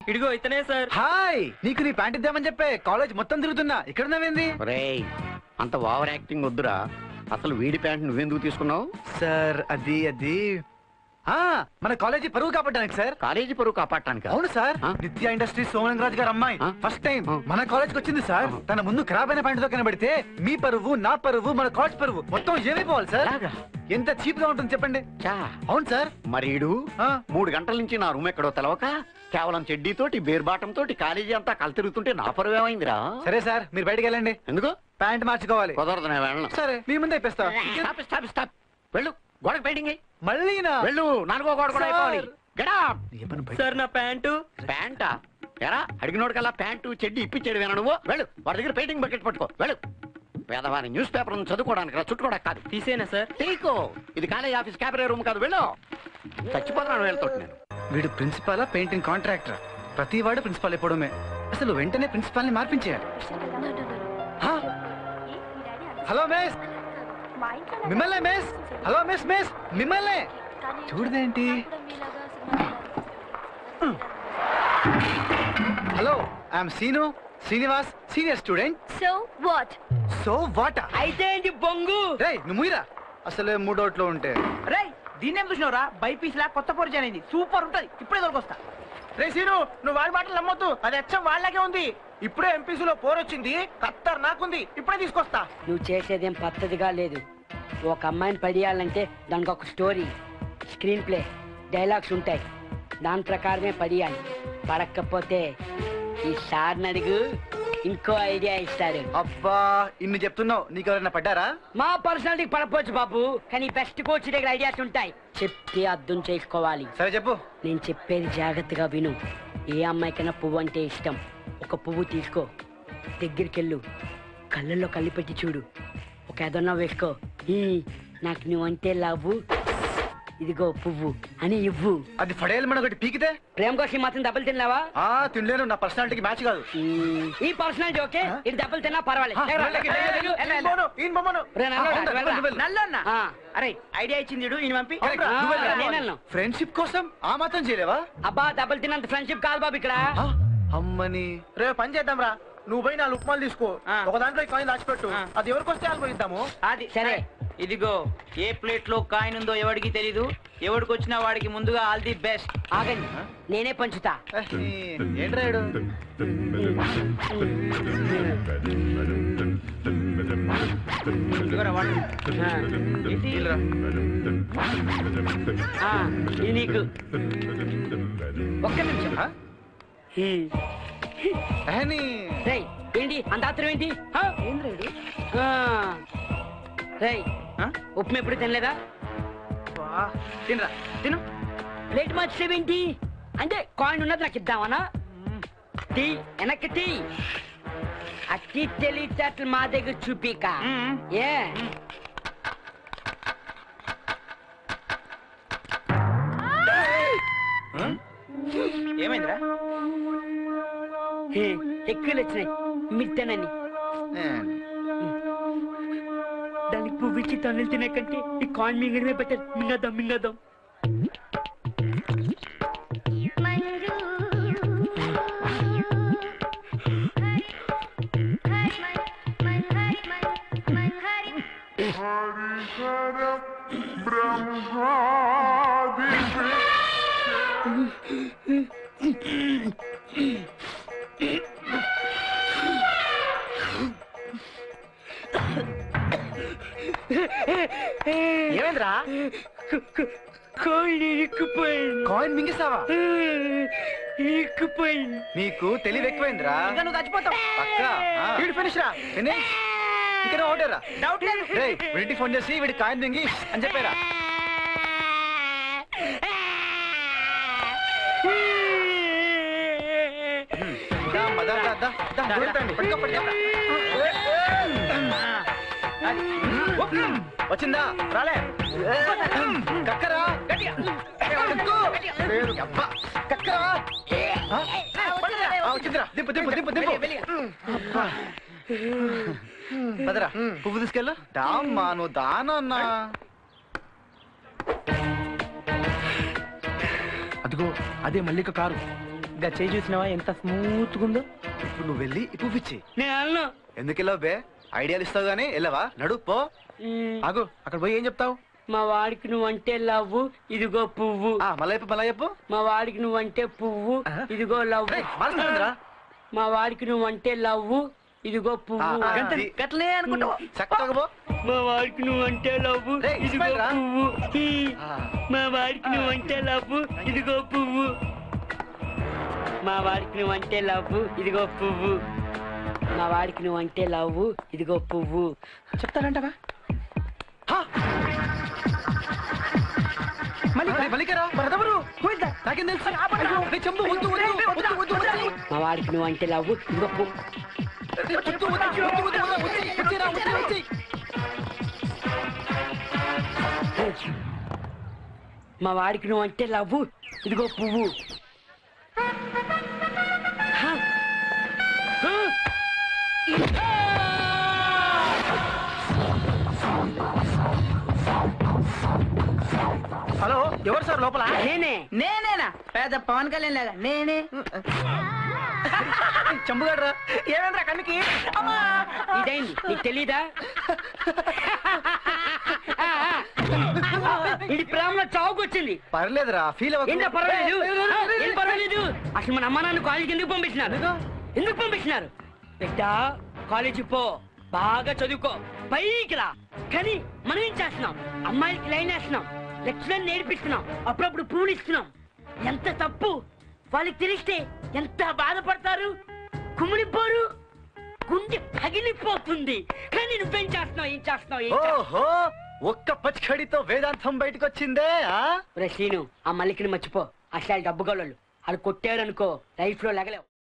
ఇడిగో ఇతనే sir hi నీకు నీ ప్యాంట్ ఇద్దామని చెప్పే కాలేజ్ మొత్తం తిరుగుతున్నా ఇక్కడ ఉన్నావేంది ఒరేయ్ అంత ఓవర్ యాక్టింగ్ వద్దురా అసలు వీడి ప్యాంట్ నువ్వెందుకు తీసుకున్నావు సార్ అది అది ఆ మన కాలేజీ పరువు కాపాడడానికి సార్ కాలేజీ పరువు కాపాడటానికి అవును సార్ ఆ? నిత్య ఇండస్ట్రీ సోమలింగరాజు గారు అమ్మాయి ఆ? ఫస్ట్ టైం ఆ. మన కాలేజ్ కి వచ్చింది సార్ ఆహా. తన ముందు ఖరాబ్ అయిన ప్యాంట్ తో కనబడితే మీ పరువు నా పరువు మన కాలేజ్ పరువు మొత్తం ఏమైపోవాలి సార్ అలాగా? ఎంత చీప్ గా ఉంటుంది చెప్పండి చా అవును సార్ మరి ఈడు ఆ. మూడు గంటల నుంచి నా రూమ్ ఎక్కడో తెలవక కేవలం చెడ్డీతోటి బేర్బాటం తోటి కాలేజీ అంతా కలు తిరుగుతుంటే నా పరువు ఏమైందిరా సరే సార్ మీరు బయటికి వెళ్ళండి ఎందుకు ప్యాంట్ మార్చుకోవాలి కుదరదు నేను వెళ్ళను సరే మీ ముందే ఇప్పిస్తా స్టాప్ స్టాప్ స్టాప్ వెళ్ళు గోడకు పెయింటింగ్ అయ్యి మళ్ళీనా వెళ్ళు నాలుగో గోడ కూడా అయిపోవాలి సార్. గడా ఏ పని బయట- సార్ నా ప్యాంటు ప్యాంటా ఎరా అడిగినోడు కల్లా ప్యాంటు చెడ్డి ఇప్పించాడు వేనా నువ్వు వెళ్ళు వాడి దగ్గర పెయింటింగ్ బకెట్ పట్టుకో వెళ్ళు పేదవాని న్యూస్ పేపర్ చదువుకోవడానికి రా చుట్టుకోవడానికి కాదు తీసేనా సార్ తీకో ఇది కాలేజ్ ఆఫీస్ క్యాబరే రూమ్ కాదు వెళ్ళు చచ్చిపోతున్నాను వెళ్తాడు నేను వీడు ప్రిన్సిపాల్ పెయింటింగ్ కాంట్రాక్టర్ ప్రతి వాడు ప్రిన్సిపాల్ ఎప్పుడమే అసలు వెంటనే ప్రిన్సిపాల్ ని మార్పించేయాలి హా? హలో మిస్ మిమ్మల్నే మిస్ హలో మిస్ మిస్ మిమ్మల్నే చూడదేంటి hello I'm Seenu Srinivas senior student so what so what అయితే ఏంటి బొంగు రే నువ్వు ముయిరా అసలే మూడోట్లో ఉంటే రేయ్ దీన్నేం చూసినవరా బైపీస్ లా కొత్త పరిచయం అయింది సూపర్ ఉంటది ఇప్పుడే దొరకొస్తా రే సీను నువ్వు వాడి మాటలు నమ్మొద్దు అది అచ్చం వాళ్ళకే ఉంది ఇప్పుడే ఎంపీసీ లో పోర్ వచ్చింది ఖత్తర్ నాకుంది ఇప్పుడే తీసుకొస్తా నువ్వు చేసేదేం పద్ధతిగా లేదు ఒక అమ్మాయిని పడియాలంటే దానికి ఒక స్టోరీ స్క్రీన్ ప్లే డైలాగ్స్ ఉంటాయి దాని ప్రకారమే పడియాలి పడకపోతే ఈ సార్ని అడుగు ఇంకో ఐడియా ఇస్తారు అబ్బా ఇన్ని చెప్తున్నావు నీకు ఎవరైనా పడ్డారా మా పర్సనాలిటీకి పడపోవచ్చు బాబు కానీ బెస్ట్ కోచ్ దగ్గర ఐడియాస్ ఉంటాయి చెప్తే అర్థం చేసుకోవాలి సరే చెప్పు నేను చెప్పేది జాగ్రత్తగా విను ఏ అమ్మాయికైనా పువ్వు అంటే ఇష్టం ఒక పువ్వు తీసుకో దగ్గరికెళ్ళు కళ్ళల్లో కళ్ళు పెట్టి చూడు ఒక ఏదన్నా వేసుకో ఈ నాకు నువ్వంటే లవ్వు ఇదిగో పువ్వు అని ఇవ్వు అది ఫడేలు మన ఒకటి పీకితే ప్రేమ కోసం మాత్రం దెబ్బలు తిన్నావా ఆ తినలేను నా పర్సనాలిటీకి మ్యాచ్ కాదు మ్మ్. ఈ పర్సనాలిటీ ఓకే ఇది దెబ్బలు తిన్నా పర్వాలేదు ఆ, లేవరా, వెళ్ళకి, వెళ్ళు, వెళ్ళకి, వెళ్ళు, ఈయన వెళ్ళు. బొమ్మను, ఈయన బొమ్మను. రే, నల్లోడా, ఆ, వెళ్ళరా. వెళ్ళు, వెళ్ళు. నల్లన్న ఆ. అరే ఐడియా ఇచ్చింది చూడు, ఈయన పంపి అవునురా, ఆ, నువ్వు వెళ్ళరా. నేను వెళ్ళను. ఫ్రెండ్షిప్ కోసం ఆ మాత్రం చేయలేవా అబ్బా దెబ్బలు తిన్నంత ఫ్రెండ్షిప్ కాదు బాబు ఇక్కడ ఆ, అమ్మని రేపు పని చేద్దాం రా నువ్వు పోయి నాలుగు ఉప్మాలు తీసుకో ఆ. ఒక దాంట్లో ఈ కాయిన్ దాచిపెట్టు ఆ. అది ఎవరికి వస్తే వాళ్ళకి ఇద్దాము అది సరే. ఇదిగో ఏ ప్లేట్ లో కాయిన్ ఉందో ఎవడికి తెలీదు ఎవడికి వచ్చినా వాడికి ముందుగా ఆల్ ది బెస్ట్ ఆగండి నేనే పంచుతా ఏంట్రా ఈడు? ఇదిగోరా వాడు. ఆ, ఏంటి? ఆ, ఇది నీకు ఒక్క నిమిషం ఆ? హ్మ్. ఏహని? రేయ్ ఏంటి అంత ఆత్రం ఏంటి ఆ? ఆ. రేయ్ ఆ? ఉప్మా ఎప్పుడు తినలేదా వా, తినరా తిను ప్లేట్ మార్చేవేంటి అంటే కాయిన్ ఉన్నది నాకు ఇద్దామనా టీ వెనక్కి టీ అట్టి తెలివితేటలు మా దగ్గర చూపిక మ్మ్. ఏ ఏమైందిరా హే, ఎక్కువలు వచ్చినాయి మిట్టనని ఏ, దానికి పువ్వు ఇచ్చి తన్నులు తినే కంటే ఈ కాయిన్ మింగడమే బెటర్ మింగదాం మింగదాం ఏమైందిరా కాయిన్ ఇరుక్కుపోయింది కాయిన్ మింగిస్తావా ఇరుక్కుపోయింది నీకు తెలివి ఎక్కువైందిరా ఇంకా నువ్వు చచ్చిపోతావు పక్క వీడు ఫినిష్ రా ఫినిష్ ఇంకా ఓటేరా డౌట్ లేదు రే వీడికి ఫోన్ చేసి వీడి కాయిన్ మింగి అని చెప్పారా దా, అమ్మ, దా, దా, దా, దా, దూరండి. పట్టుకో, పట్టుకో. వచ్చిందా రాలే కక్కరా కక్కు. అబ్బా, కక్కరా ఆ? ఆ, వచ్చిందిరా దింపు దింపు దింపు దింపు అబ్బా. పదరా పువ్వు తీసుకెళ్ళు దామ్మా నువ్వు దానన్నా అదిగో అదే మల్లిక కారు గా చేయి చూసినావా ఎంత స్మూత్ ఉందో ఇప్పుడు నువ్వు వెళ్ళి ఈ పువ్వు ఇచ్చి నేను అన్నా ఎందుకు వెళ్ళావు బే ఐడియాలు ఇస్తావు గానీ వెళ్ళవా నడు పో ఆగు అక్కడ పోయి ఏం చెప్తావు మా వాడికి నువ్వంటే లవ్వు ఇదిగో పువ్వు ఆ, మళ్ళా చెప్పు మళ్ళా చెప్పు మా వాడికి నువ్వంటే పువ్వు ఇదిగో లవ్వు రేయ్, మారుస్తుందిరా. మా వాడికి నువ్వంటే లవ్వు ఇదిగో ఆ, పువ్వు ఆ, గంట- అది. గట్లనే అనుకుంటావు చక్కగా పో మా వాడికి నువ్వంటే లవ్వు రేయ్, ఇదిగో ఇస్మాయిల్ రా. పువ్వు ఆ. మా వాడికి నువ్వంటే లవ్వు ఇదిగో పువ్వు మా వాడికి నువ్వంటే లవ్వు ఇదిగో పువ్వు మా వాడికి నువ్వంటే లవ్వు ఇదిగో పువ్వు చెప్తానంటవా రేయ్, మల్లికరా బ్రదరు నాకేం తెలుసు రేయ్, చంపు వద్దు వద్దు వద్దు వద్దు వద్దు మా వాడికి నువ్వంటే లవ్వు ఇదిగో పువ్వు రేయ్, వద్దు వద్దు వద్దు వద్దు వద్దు వచ్చి వచ్చిరా వచ్చి వచ్చి మా వాడికి నువ్వు అంటే లవ్వు ఇదిగో పువ్వు హ? హ? హలో ఎవరు సార్ లోపల నేనే నేనేనా పెద్ద పవన్ కళ్యాణ్ లాగా నేనే చంపుగాడ్రా ఏమేంద్రా కన్నుకి అమ్మా! ఇదైంది నీకు తెలీదా ఇది ప్రేమలో చావుకొచ్చింది పర్లేదురా ఫీల్ ఏంటో పర్వాలేదు ఆ, ఏం పర్వాలేదు అసలు మన అమ్మ నాన్న కాలేజీకి ఎందుకు పంపించినారు ఎందుకు పంపించినారు బిడ్డ కాలేజీ పో బాగా చదువుకో పైకి రా కానీ మనం ఏం చేస్తున్నాం అమ్మాయిలకి లైన్ వేస్తున్నాం లెక్చరర్ నేర్పిస్తున్నాం అప్పుడప్పుడు పూలు ఇస్తున్నాం ఎంత తప్పు వాళ్ళకి తెలిస్తే ఎంత బాధపడతారు కుమిలిపోరు గుండె పగిలిపోతుంది కానీ నువ్వేం చేస్తున్నావు ఏం చేస్తున్నావు ఏం చేస్తున్నావు? ఓహో ఒక్క పచ్చికడితో వేదాంతం బయటకు వచ్చిందే ఆ? ఒరే శ్రీను ఆ మల్లికిని మర్చిపో అసలు డబ్బు గోళ్ళు అది కొట్టారనుకో లైఫ్ లో లెగలేవు